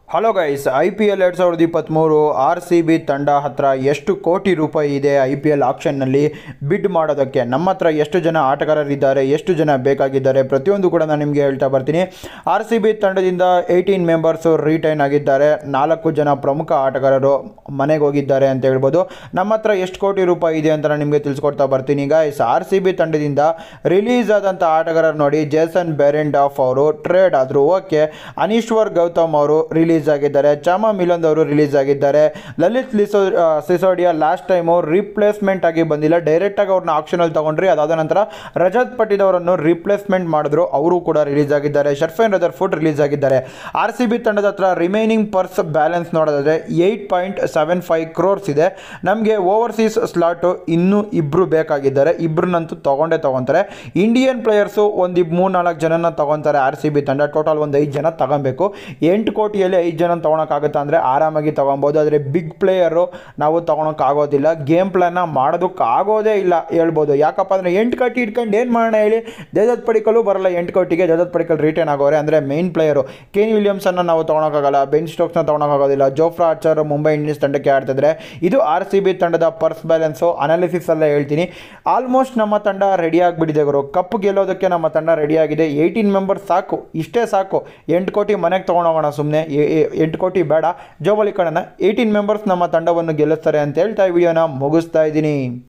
hello guys I P L ಎರಡು ಸಾವಿರದ ಇಪ್ಪತ್ತ್ಮೂರು ಆರ್ ಸಿ ಬಿ ತಂಡ ಹತ್ರ ಎಷ್ಟು ಕೋಟಿ ರೂಪಾಯಿ ಇದೆ ಐ ಪಿ ಎಲ್ ಆಕ್ಷನ್ನಲ್ಲಿ ಬಿಡ್ ಮಾಡೋದಕ್ಕೆ ನಮ್ಮ ಹತ್ರ ಎಷ್ಟು ಜನ ಆಟಗಾರರಿದ್ದಾರೆ ಎಷ್ಟು ಜನ ಬೇಕಾಗಿದ್ದಾರೆ ಪ್ರತಿಯೊಂದು ಕೂಡ ನಾನು ನಿಮಗೆ ಹೇಳ್ತಾ ಬರ್ತೀನಿ ಆರ್ ಸಿ ಬಿ ತಂಡದಿಂದ ಏಯ್ಟೀನ್ ಮೆಂಬರ್ಸು ರಿಟೈನ್ ಆಗಿದ್ದಾರೆ ನಾಲ್ಕು ಜನ ಪ್ರಮುಖ ಆಟಗಾರರು ಮನೆಗೆ ಹೋಗಿದ್ದಾರೆ ಅಂತ ಹೇಳ್ಬೋದು ನಮ್ಮ ಹತ್ರ ಎಷ್ಟು ಕೋಟಿ ರೂಪಾಯಿ ಇದೆ ಅಂತ ನಾನು ನಿಮಗೆ ತಿಳಿಸ್ಕೊಡ್ತಾ ಬರ್ತೀನಿ ಗೈಸ್ ಆರ್ ಸಿ ಬಿ ತಂಡದಿಂದ ರಿಲೀಸ್ ಆದಂಥ ಆಟಗಾರರು ನೋಡಿ ಜೇಸನ್ ಬೆರೆಂಡಾಫ್ ಅವರು ಟ್ರೇಡ್ ಆದರು ಓಕೆ ಅನೀಶ್ವರ್ ಗೌತಮ್ ಅವರು ರಿಲೀಸ್ ಆಗಿದ್ದಾರೆ ಚಾಮಾ ಮಿಲಂದ್ ಅವರು ರಿಲೀಸ್ ಆಗಿದ್ದಾರೆ ಲಲಿತ್ ಲಿಸೋ ಆ, ಸಿಸೋಡಿಯಾ ಲಾಸ್ಟ್ ಟೈಮು ರಿಪ್ಲೇಸ್ಮೆಂಟ್ ಆಗಿ ಬಂದಿಲ್ಲ ಡೈರೆಕ್ಟಾಗಿ ಅವ್ರನ್ನ ಆಕ್ಷನಲ್ಲಿ ತಗೊಂಡ್ರಿ ಅದಾದ ನಂತರ ರಜತ್ ಪಟೀಲ್ ಅವರನ್ನು ರಿಪ್ಲೇಸ್ಮೆಂಟ್ ಮಾಡಿದ್ರು ಅವರು ಕೂಡ ರಿಲೀಸ್ ಆಗಿದ್ದಾರೆ ಶರ್ಫೇನ್ ರದರ್ ಫುಡ್ ರಿಲೀಸ್ ಆಗಿದ್ದಾರೆ ಆರ್ ಸಿ ಬಿ ತಂಡದ ಹತ್ರ ರಿಮೈನಿಂಗ್ ಪರ್ಸ್ ಬ್ಯಾಲೆನ್ಸ್ ನೋಡೋದಾದ್ರೆ eight point seven five crores ಇದೆ ನಮಗೆ ಓವರ್ಸೀಸ್ ಸ್ಲಾಟು ಇನ್ನೂ ಇಬ್ಬರು ಬೇಕಾಗಿದ್ದಾರೆ ಇಬ್ಬರನ್ನಂತೂ ತಗೊಂಡೇ ತಗೊತಾರೆ ಇಂಡಿಯನ್ ಪ್ಲೇಯರ್ಸು ಒಂದು ಮೂರು ನಾಲ್ಕು ಜನನ ತಗೊತಾರೆ ಆರ್ ಸಿ ಬಿ ತಂಡ ಟೋಟಲ್ ಒಂದು ಐದು ಜನ ತಗೊಬೇಕು ಎಂಟು ಕೋಟಿಯಲ್ಲಿ ಐದು ಜನ ತೊಗೊಳಕ್ಕಾಗುತ್ತೆ ಅಂದರೆ ಆರಾಮಾಗಿ ತೊಗೊಬೋದು ಆದರೆ ಬಿಗ್ ಪ್ಲೇಯರು ನಾವು ತೊಗೊಳಕ್ಕಾಗೋದಿಲ್ಲ ಗೇಮ್ ಪ್ಲಾನ್ನ ಮಾಡೋದಕ್ಕಾಗೋದೇ ಇಲ್ಲ ಹೇಳ್ಬೋದು ಯಾಕಪ್ಪ ಅಂದರೆ ಎಂಟು ಕೋಟಿ ಇಟ್ಕೊಂಡು ಏನು ಮಾಡೋಣ ಹೇಳಿ ದೇದತ್ ಪಡಿಕಲು ಬರಲ್ಲ ಎಂಟು ಕೋಟಿಗೆ ದೇದತ್ ಪಡಿಕಲ್ ರಿಟರ್ನ್ ಆಗೋರೆ ಅಂದರೆ ಮೇನ್ ಪ್ಲೇಯರು ಕೇನ್ ವಿಲಿಯಮ್ಸನ್ನು ನಾವು ತೊಗೊಳಕ್ಕಾಗಲ್ಲ ಬೆನ್ ಸ್ಟೋಕ್ಸ್ನ ತೊಗೊಳಕ್ಕಾಗೋದಿಲ್ಲ ಜೋಫ್ರಾ ಆರ್ಚರ್ ಮುಂಬೈ ಇಂಡಿಯನ್ಸ್ ತಂಡಕ್ಕೆ ಆಡ್ತಿದ್ರೆ ಇದು ಆರ್ ಸಿ ಬಿ ತಂಡದ ಪರ್ಸ್ ಬ್ಯಾಲೆನ್ಸು ಅನಾಲಿಸಿಸ್ ಅಲ್ಲೇ ಹೇಳ್ತೀನಿ ಆಲ್ಮೋಸ್ಟ್ ನಮ್ಮ ತಂಡ ರೆಡಿ ಆಗಿಬಿಟ್ಟಿದೆ ಗುರು ಕಪ್ ಗೆಲ್ಲೋದಕ್ಕೆ ನಮ್ಮ ತಂಡ ರೆಡಿ ಆಗಿದೆ ಏಯ್ಟೀನ್ ಮೆಂಬರ್ಸ್ ಸಾಕು ಇಷ್ಟೇ ಸಾಕು ಎಂಟು ಕೋಟಿ ಮನೆಗೆ ತೊಗೊಂಡೋಗೋಣ ಸುಮ್ಮನೆ ಎಂಟು ಕೋಟಿ ಬೇಡ ಜೋಬಳಿ ಕಣನ ಏಯ್ಟೀನ್ ಮೆಂಬರ್ಸ್ ನಮ್ಮ ತಂಡವನ್ನು ಗೆಲ್ಲಿಸ್ತಾರೆ ಅಂತ ಹೇಳ್ತಾ ಈ ವಿಡಿಯೋನ ಮುಗಿಸ್ತಾ ಇದ್ದೀನಿ